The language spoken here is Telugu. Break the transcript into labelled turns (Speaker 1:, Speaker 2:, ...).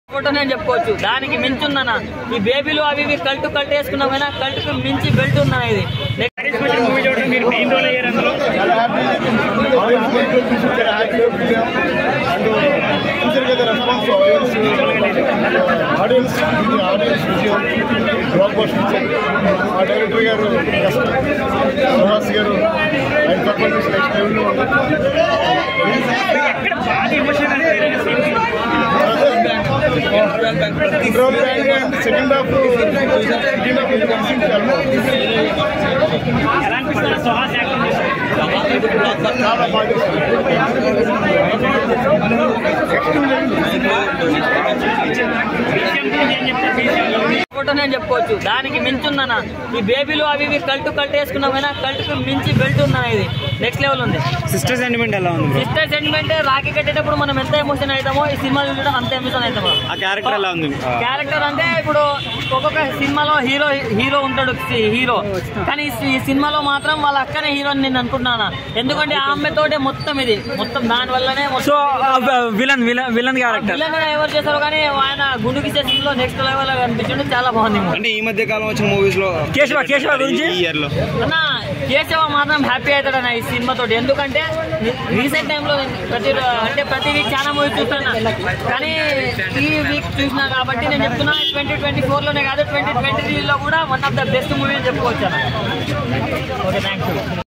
Speaker 1: ఫోటో నేను చెప్పుకోవచ్చు దానికి మించి ఉందన్న ఈ బేబీలు అవి ఇవి కల్టు కల్ట్ వేసుకున్నాం కానీ కల్టుకు మించి బెల్ట్ ఉందన్న ఇది
Speaker 2: మూవీ చూడడం మీరు మెయిన్ రోల్ అయ్యారు అందులో
Speaker 3: చాలా హ్యాపీ ఆడియన్స్ చాలా హ్యాపీ అండ్ చూసారు కదా రెస్పాన్స్ ఆడియన్స్ ఆడియన్స్ ఇది ఆడియన్స్ విజయం బ్లాక్ బస్టర్ ఆ డైరెక్టర్ గారు శ్రీనివాస్ గారు ఆయన పర్ఫార్మెన్స్ నెక్స్ట్ లెవెల్లో
Speaker 2: ఎక్కడ బాగా ఎమోషన్ అనిపించింది scene
Speaker 3: second half second half
Speaker 2: ఎలా అనిపిస్తుంది సుహాస్ యాక్టింగ్ చేశారు
Speaker 3: చాలా బాగా
Speaker 2: విషయం గురించి ఏం చెప్తారు బీజిఎం
Speaker 1: ఫోటో నేను చెప్పుకోవచ్చు దానికి మించి ఉందన్న ఈ బేబీలు అవి ఇవి కల్టు కల్ట్ వేసుకున్నాం కానీ కల్టుకు మించి బెల్ట్ ఉందన్న ఇది నెక్స్ట్ లెవెల్ ఉంది
Speaker 4: సిస్టర్ సెంటిమెంట్ ఎలా ఉంది బ్రో
Speaker 1: సిస్టర్ సెంటిమెంట్ రాఖీ కట్టేటప్పుడు మనం ఎంత ఎమోషన్ అవుతామో ఈ సినిమా చూడడం అంత ఎమోషన్ అవుతామో
Speaker 4: ఆ క్యారెక్టర్ ఎలా ఉంది
Speaker 1: క్యారెక్టర్ అంటే ఇప్పుడు ఒక్కొక్క సినిమాలో హీరో హీరో ఉంటాడు సి- హీరో కానీ ఈ సి- ఈ సినిమాలో మాత్రం వాళ్ళ అక్కనే హీరో అని నేను అనుకుంటున్నాను ఎందుకంటే ఆ అమ్మాయితోటే మొత్తం ఇది మొత్తం దాని వల్లనే
Speaker 4: so villain villain villain character
Speaker 1: villain ఎవరు చేశారు కానీ ఆయన గుండుకి చేసిన నెక్స్ట్ లెవెల్ కనిపించడం చాలా బాగుంది movie.
Speaker 4: అంటే ఈ మధ్య కాలం వచ్చిన మూవీస్ లో కేశవ కేశవ గురించి ఈ ఇయర్ లో
Speaker 1: అన్న కేశవ మాత్రం హ్యాపీ అవుతాడన్న ఈ సినిమా తోటి ఎందుకంటే రీసెంట్ టైంలో ప్రతి రో- అంటే ప్రతి వీక్ చాలా మూవీ చూస్తున్నా కానీ ఈ వీక్ చూసినా కాబట్టి నేను చెప్తున్నా ట్వంటీ ట్వంటీ ఫోర్లోనే కాదు ట్వంటీ ట్వంటీ త్రీలో కూడా one of the best movie అని చెప్పుకోవచ్చు అన్న ఓకే థ్యాంక్ యూ